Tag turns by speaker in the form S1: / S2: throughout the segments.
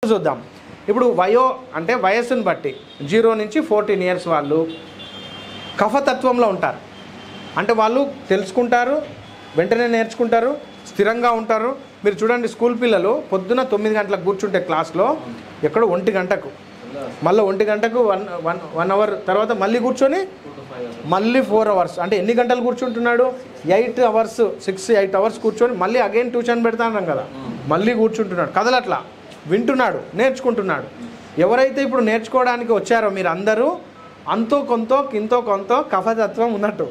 S1: చూద్దాం ఇప్పుడు వయో అంటే వయస్సును బట్టి జీరో నుంచి ఫోర్టీన్ ఇయర్స్ వాళ్ళు కఫతత్వంలో ఉంటారు అంటే వాళ్ళు తెలుసుకుంటారు వెంటనే నేర్చుకుంటారు స్థిరంగా ఉంటారు మీరు చూడండి స్కూల్ పిల్లలు పొద్దున తొమ్మిది గంటలకు కూర్చుంటే క్లాస్లో ఎక్కడో ఒంటి గంటకు మళ్ళీ ఒంటి గంటకు వన్ వన్ వన్ అవర్ తర్వాత మళ్ళీ కూర్చొని మళ్ళీ ఫోర్ అవర్స్ అంటే ఎన్ని గంటలు కూర్చుంటున్నాడు eight hours six eight hours కూర్చొని మళ్ళీ అగైన్ ట్యూషన్ పెడతాను కదా మళ్ళీ కూర్చుంటున్నాడు కదలట్లా వింటున్నాడు నేర్చుకుంటున్నాడు ఎవరైతే ఇప్పుడు నేర్చుకోవడానికి వచ్చారో మీరు అందరూ అంతో కొంత కింతో కొంత కఫతత్వం ఉన్నట్టు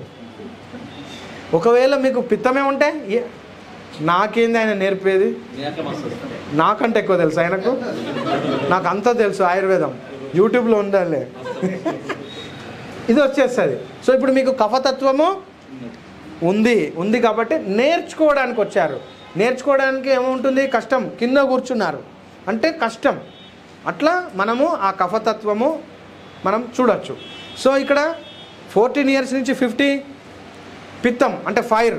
S1: ఒకవేళ మీకు పిత్తమే ఉంటే ఏ- నాకేంది ఆయన నేర్పేది నాకంటే ఎక్కువ తెలుసు ఆయనకు నాకు అంతా తెలుసు ఆయుర్వేదం యూట్యూబ్లో ఉండాలి ఇది వచ్చేస్తుంది సో ఇప్పుడు మీకు కఫతత్వము ఉంది ఉంది కాబట్టి నేర్చుకోవడానికి వచ్చారు నేర్చుకోవడానికి ఏముంటుంది కష్టం కింద కూర్చున్నారు అంటే కష్టం అట్లా మనము ఆ కఫతత్వము మనం చూడొచ్చు సో ఇక్కడ ఫోర్టీన్ ఇయర్స్ నుంచి ఫిఫ్టీ పిత్తం అంటే ఫైర్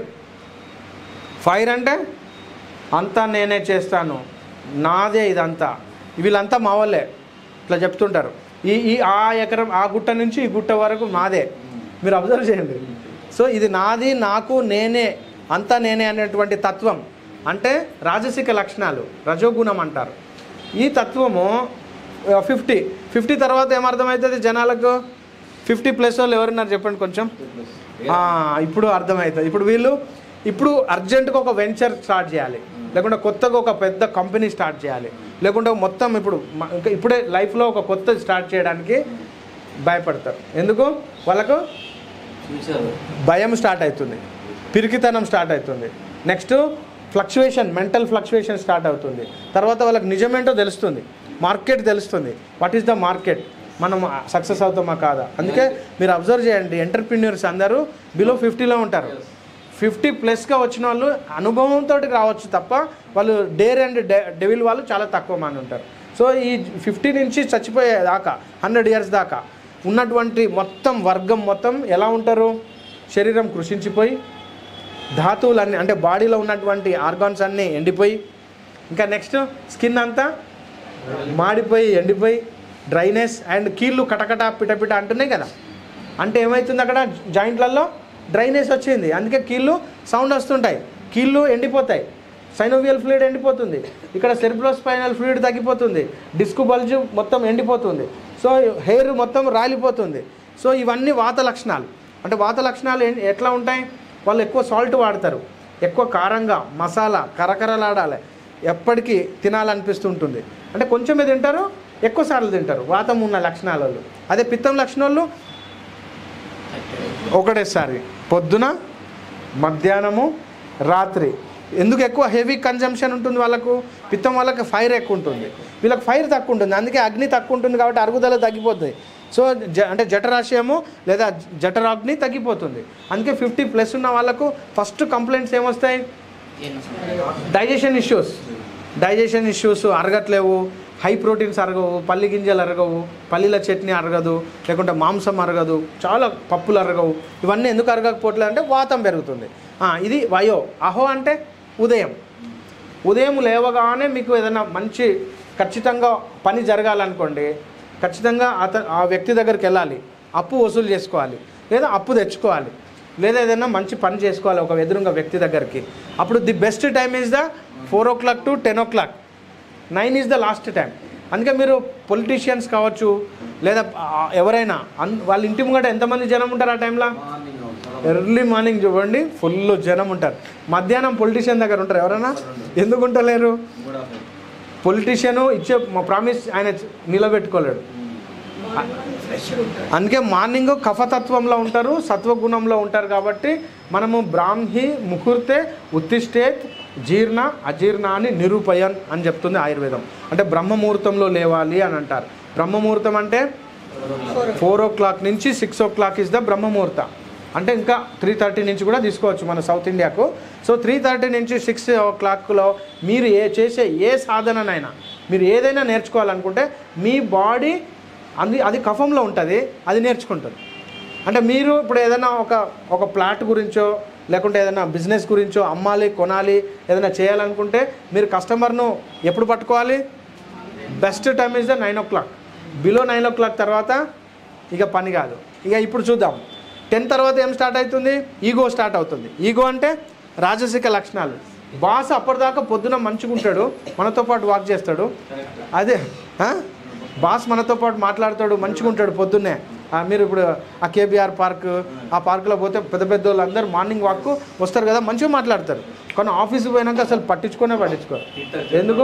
S1: ఫైర్ అంటే అంతా నేనే చేస్తాను నాదే ఇదంతా వీళ్ళంతా మా వాళ్ళే ఇట్లా చెప్తుంటారు ఈ ఈ ఆ ఎకరం ఆ గుట్ట నుంచి ఈ గుట్ట వరకు మాదే మీరు అబ్జర్వ్ చేయండి సో ఇది నాది నాకు నేనే అంతా నేనే అనేటువంటి తత్వం అంటే రాజసిక లక్షణాలు రజోగుణం అంటారు ఈ తత్వము ఫిఫ్టీ ఫిఫ్టీ తర్వాత ఏమర్థమవుతుంది జనాలకు ఫిఫ్టీ ప్లస్ వాళ్ళు ఎవరున్నారు చెప్పండి కొంచెం ఆ, ఇప్పుడు అర్థమవుతుంది ఇప్పుడు వీళ్ళు ఇప్పుడు అర్జెంటుగా ఒక వెంచర్ స్టార్ట్ చేయాలి లేకుంటే కొత్తగా ఒక పెద్ద కంపెనీ స్టార్ట్ చేయాలి లేకుంటే మొత్తం ఇప్పుడు మ- ఇంకా ఇప్పుడే లైఫ్లో ఒక కొత్తది స్టార్ట్ చేయడానికి భయపడతారు ఎందుకు వాళ్ళకు భయం స్టార్ట్ అవుతుంది పిరికితనం స్టార్ట్ అవుతుంది next fluctuation mental fluctuation start అవుతుంది తర్వాత వాళ్ళకి నిజమేంటో తెలుస్తుంది మార్కెట్ తెలుస్తుంది వాట్ ఈస్ ద మార్కెట్ మనం సక్సెస్ అవుతామా కాదా అందుకే మీరు అబ్జర్వ్ చేయండి ఎంటర్ప్రీన్యూర్స్ అందరూ బిలో ఫిఫ్టీలో ఉంటారు ఫిఫ్టీ ప్లస్గా వచ్చిన వాళ్ళు అనుభవంతో రావచ్చు తప్ప వాళ్ళు డేర్ అండ్ డెవిల్ వాళ్ళు చాలా తక్కువ మంది ఉంటారు సో ఈ ఫిఫ్టీ నుంచి చచ్చిపోయే దాకా హండ్రెడ్ ఇయర్స్ దాకా ఉన్నటువంటి మొత్తం వర్గం మొత్తం ఎలా ఉంటారు శరీరం కృషించిపోయి ధాతువులన్నీ అంటే బాడీలో ఉన్నటువంటి ఆర్గాన్స్ అన్నీ ఎండిపోయి ఇంకా నెక్స్ట్ స్కిన్ అంతా మాడిపోయి ఎండిపోయి డ్రైనెస్ అండ్ కీళ్ళు కటకట పిటపిట అంటున్నాయి కదా అంటే ఏమవుతుంది అక్కడ జాయింట్లలో డ్రైనెస్ వచ్చింది అందుకే కీళ్ళు సౌండ్ వస్తుంటాయి కీళ్ళు ఎండిపోతాయి సైనోవియల్ ఫ్లూయిడ్ ఎండిపోతుంది ఇక్కడ సెర్బ్రోస్పైనల్ ఫ్లూయిడ్ తగ్గిపోతుంది డిస్క్ బల్జ్ మొత్తం ఎండిపోతుంది సో హెయిర్ మొత్తం రాలిపోతుంది సో ఇవన్నీ వాత లక్షణాలు అంటే వాత లక్షణాలు ఏ- ఎట్లా ఉంటాయి వాళ్ళు ఎక్కువ సాల్ట్ వాడతారు ఎక్కువ కారంగా మసాలా కరకరలాడాలి ఎప్పటికీ తినాలనిపిస్తుంటుంది అంటే కొంచెమే తింటారు ఎక్కువ సార్లు తింటారు వాతం ఉన్న లక్షణాల వాళ్ళు అదే పిత్తం లక్షణాలు ఒకటేసారి పొద్దున మధ్యాహ్నము రాత్రి ఎందుకు ఎక్కువ హెవీ కన్జంప్షన్ ఉంటుంది వాళ్ళకు పిత్తం వాళ్ళకి ఫైర్ ఎక్కువ ఉంటుంది వీళ్ళకి ఫైర్ తక్కువ ఉంటుంది అందుకే అగ్ని తక్కువ ఉంటుంది కాబట్టి అరుగుదల తగ్గిపోతుంది సో జ అంటే జఠరాశయము లేదా జఠరాగ్ని తగ్గిపోతుంది అందుకే ఫిఫ్టీ ప్లస్ ఉన్న వాళ్ళకు ఫస్ట్ కంప్లైంట్స్ ఏమొస్తాయి డైజెషన్ ఇష్యూస్ డైజెషన్ ఇష్యూస్ అరగట్లేవు హై ప్రోటీన్స్ అరగవు పల్లి గింజలు అరగవు పల్లీల చట్నీ అరగదు లేకుంటే మాంసం అరగదు చాలా పప్పులు అరగవు ఇవన్నీ ఎందుకు అరగకపోవట్లేదు అంటే వాతం పెరుగుతుంది ఆ, ఇది వయో అహో అంటే ఉదయం ఉదయం లేవగానే మీకు ఏదైనా మంచి ఖచ్చితంగా పని జరగాలనుకోండి ఖచ్చితంగా అత ఆ వ్యక్తి దగ్గరికి వెళ్ళాలి అప్పు వసూలు చేసుకోవాలి లేదా అప్పు తెచ్చుకోవాలి లేదా ఏదైనా మంచి పని చేసుకోవాలి ఒక ఎదురుగా వ్యక్తి దగ్గరికి అప్పుడు the best time is the four o'clock to ten o'clock nine is the last time అందుకే మీరు పొలిటీషియన్స్ కావచ్చు లేదా ఆ, ఎవరైనా అన్ వాళ్ళ ఇంటి ముంగట ఎంతమంది జనం ఉంటారు ఆ టైంలో ఎర్లీ మార్నింగ్ చూడండి ఫుల్ జనం ఉంటారు మధ్యాహ్నం పొలిటీషియన్ దగ్గర ఉంటారు ఎవరైనా ఎందుకు ఉంటలేరు పొలిటీషియన్ ఇచ్చే మా ప్రామిస్ ఆయన నిలబెట్టుకోలేడు అందుకే మార్నింగ్ కఫతత్వంలో ఉంటారు సత్వగుణంలో ఉంటారు కాబట్టి మనము బ్రాహ్మి ముహూర్తే ఉత్తిష్టేత్ జీర్ణ అజీర్ణాన్ని నిరూపయన్ అని చెప్తుంది ఆయుర్వేదం అంటే బ్రహ్మముహూర్తంలో లేవాలి అని అంటారు బ్రహ్మముహూర్తం అంటే ఫోర్ ఓ క్లాక్ నుంచి six o'clock is the బ్రహ్మముహూర్త అంటే ఇంకా త్రీ థర్టీ నుంచి కూడా తీసుకోవచ్చు మన సౌత్ ఇండియాకు సో త్రీ థర్టీ నుంచి సిక్స్ ఓ క్లాక్లో మీరు ఏ చేసే ఏ సాధననైనా మీరు ఏదైనా నేర్చుకోవాలనుకుంటే మీ బాడీ అది అది కఫంలో ఉంటుంది అది నేర్చుకుంటుంది అంటే మీరు ఇప్పుడు ఏదైనా ఒక ఒక ప్లాట్ గురించో లేకుంటే ఏదైనా బిజినెస్ గురించో అమ్మాలి కొనాలి ఏదైనా చేయాలనుకుంటే మీరు కస్టమర్ను ఎప్పుడు పట్టుకోవాలి best time is the nine o'clock below nine o'clock తర్వాత ఇక పని కాదు ఇక ఇప్పుడు చూద్దాం టెన్ తర్వాత ఏం స్టార్ట్ అవుతుంది ఈగో స్టార్ట్ అవుతుంది ఈగో అంటే రాజసిక లక్షణాలు బాస్ అప్పటిదాకా పొద్దున మంచిగా ఉంటాడు మనతో పాటు వాక్ చేస్తాడు అదే ఆ? బాస్ మనతో పాటు మాట్లాడతాడు మంచిగా ఉంటాడు పొద్దున్నే ఆ, మీరు ఇప్పుడు ఆ కేబీఆర్ పార్క్ ఆ పార్కులో పోతే పెద్ద పెద్ద వాళ్ళు అందరూ మార్నింగ్ వాక్ వస్తారు కదా మంచిగా మాట్లాడతారు కానీ ఆఫీస్కి పోయినాక అసలు పట్టించుకునే పట్టించుకోరు ఎందుకు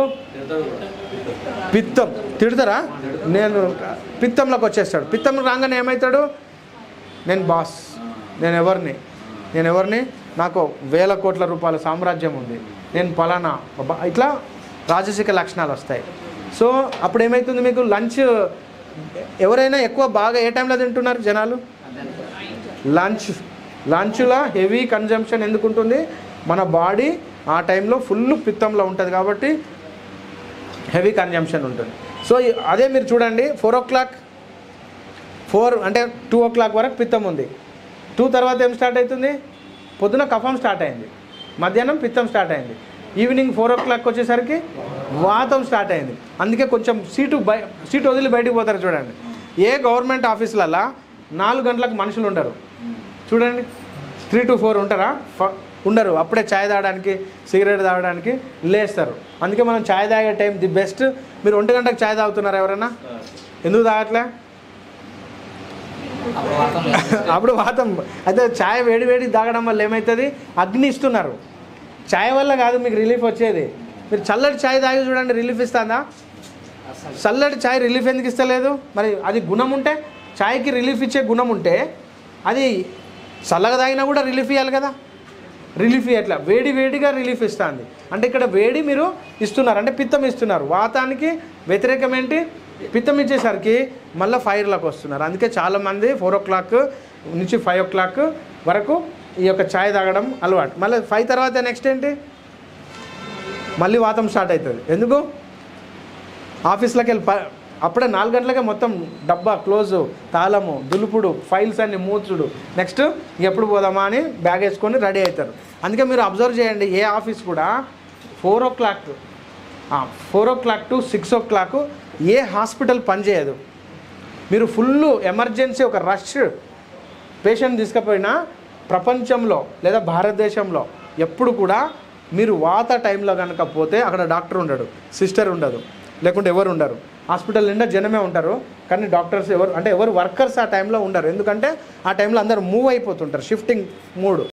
S1: పిత్తం తిడతారా నేను పిత్తంలోకి వచ్చేస్తాడు పిత్తం రాగానే ఏమవుతాడు నేను బాస్ నేను ఎవరిని నేను ఎవరిని నాకు వేల కోట్ల రూపాయల సామ్రాజ్యం ఉంది నేను పలానా బ- ఇట్లా రాజసిక లక్షణాలు వస్తాయి సో అప్పుడు ఏమవుతుంది మీకు లంచ్ ఎవరైనా ఎక్కువ బాగా ఏ టైంలో తింటున్నారు జనాలు లంచ్ లంచ్లో హెవీ కన్జంప్షన్ ఎందుకు ఉంటుంది మన బాడీ ఆ టైంలో ఫుల్ పిత్తంలో ఉంటుంది కాబట్టి హెవీ కన్జంప్షన్ ఉంటుంది సో ఈ- అదే మీరు చూడండి ఫోర్ ఓ క్లాక్ ఫోర్ అంటే టూ ఓ క్లాక్ వరకు పిత్తం ఉంది టూ తర్వాత ఏం స్టార్ట్ అవుతుంది పొద్దున కఫం స్టార్ట్ అయింది మధ్యాహ్నం పిత్తం స్టార్ట్ అయింది ఈవినింగ్ ఫోర్ ఓ క్లాక్ వచ్చేసరికి వాతం స్టార్ట్ అయింది అందుకే కొంచెం సీటు బయ సీటు వదిలి బయటికి పోతారు చూడండి ఏ గవర్నమెంట్ ఆఫీసులల్లో నాలుగు గంటలకు మనుషులు ఉండరు చూడండి త్రీ టు ఫోర్ ఉంటారా ఫ- ఉండరు అప్పుడే ఛాయ్ తాగడానికి సిగరెట్ తాగడానికి లేస్తారు అందుకే మనం ఛాయ్ తాగే టైం ది బెస్ట్ మీరు ఒంటి గంటకు ఛాయ్ తాగుతున్నారా ఎవరైనా ఎందుకు తాగట్లే
S2: అప్పుడు వాతం లేదు.
S1: అప్పుడు వాతం అయితే ఛాయ్ వేడి వేడి తాగడం వల్ల ఏమవుతుంది అగ్ని ఇస్తున్నారు ఛాయ్ వల్ల కాదు మీకు రిలీఫ్ వచ్చేది మీరు చల్లటి ఛాయ్ తాగి చూడండి రిలీఫ్ ఇస్తుందా
S2: అసలు
S1: చల్లటి ఛాయ్ రిలీఫ్ ఎందుకు ఇస్తలేదు మరి అది గుణం ఉంటే ఛాయ్కి రిలీఫ్ ఇచ్చే గుణం ఉంటే అది చల్లగా తాగినా కూడా రిలీఫ్ ఇవ్వాలి కదా రిలీఫ్ ఇవ్వట్లా వేడి వేడిగా రిలీఫ్ ఇస్తుంది అంటే ఇక్కడ వేడి మీరు ఇస్తున్నారు అంటే పిత్తం ఇస్తున్నారు వాతానికి వ్యతిరేకం ఏంటి పిత్తం ఇచ్చేసరికి మళ్ళీ ఫైర్లకు వస్తున్నారు అందుకే చాలామంది ఫోర్ ఓ క్లాక్ నుంచి ఫైవ్ ఓ క్లాక్ వరకు ఈ యొక్క ఛాయ్ తాగడం అలవాటు మళ్ళీ ఫైవ్ తర్వాత నెక్స్ట్ ఏంటి మళ్ళీ వాతం స్టార్ట్ అవుతుంది ఎందుకు ఆఫీస్లోకి వెళ్ళి ప- అప్పుడే నాలుగు గంటలకే మొత్తం డబ్బా క్లోజు తాళము దులుపుడు ఫైల్స్ అన్ని మూచుడు నెక్స్ట్ ఎప్పుడు పోదామా అని బ్యాగ్ వేసుకొని రెడీ అవుతారు అందుకే మీరు అబ్జర్వ్ చేయండి ఏ ఆఫీస్ కూడా four o'clock four o'clock to six o'clock ఏ హాస్పిటల్ పనిచేయదు మీరు ఫుల్ ఎమర్జెన్సీ ఒక రష్ పేషెంట్ తీసుకుపోయినా ప్రపంచంలో లేదా భారతదేశంలో ఎప్పుడు కూడా మీరు వాత టైంలో కనుక పోతే అక్కడ డాక్టర్ ఉండడు సిస్టర్ ఉండదు లేకుంటే ఎవరు ఉండరు హాస్పిటల్ నిండా జనమే ఉంటారు కానీ డాక్టర్స్ ఎవరు అంటే ఎవరు వర్కర్స్ ఆ టైంలో ఉండరు ఎందుకంటే ఆ టైంలో అందరూ మూవ్ అయిపోతుంటారు షిఫ్టింగ్ మూడ్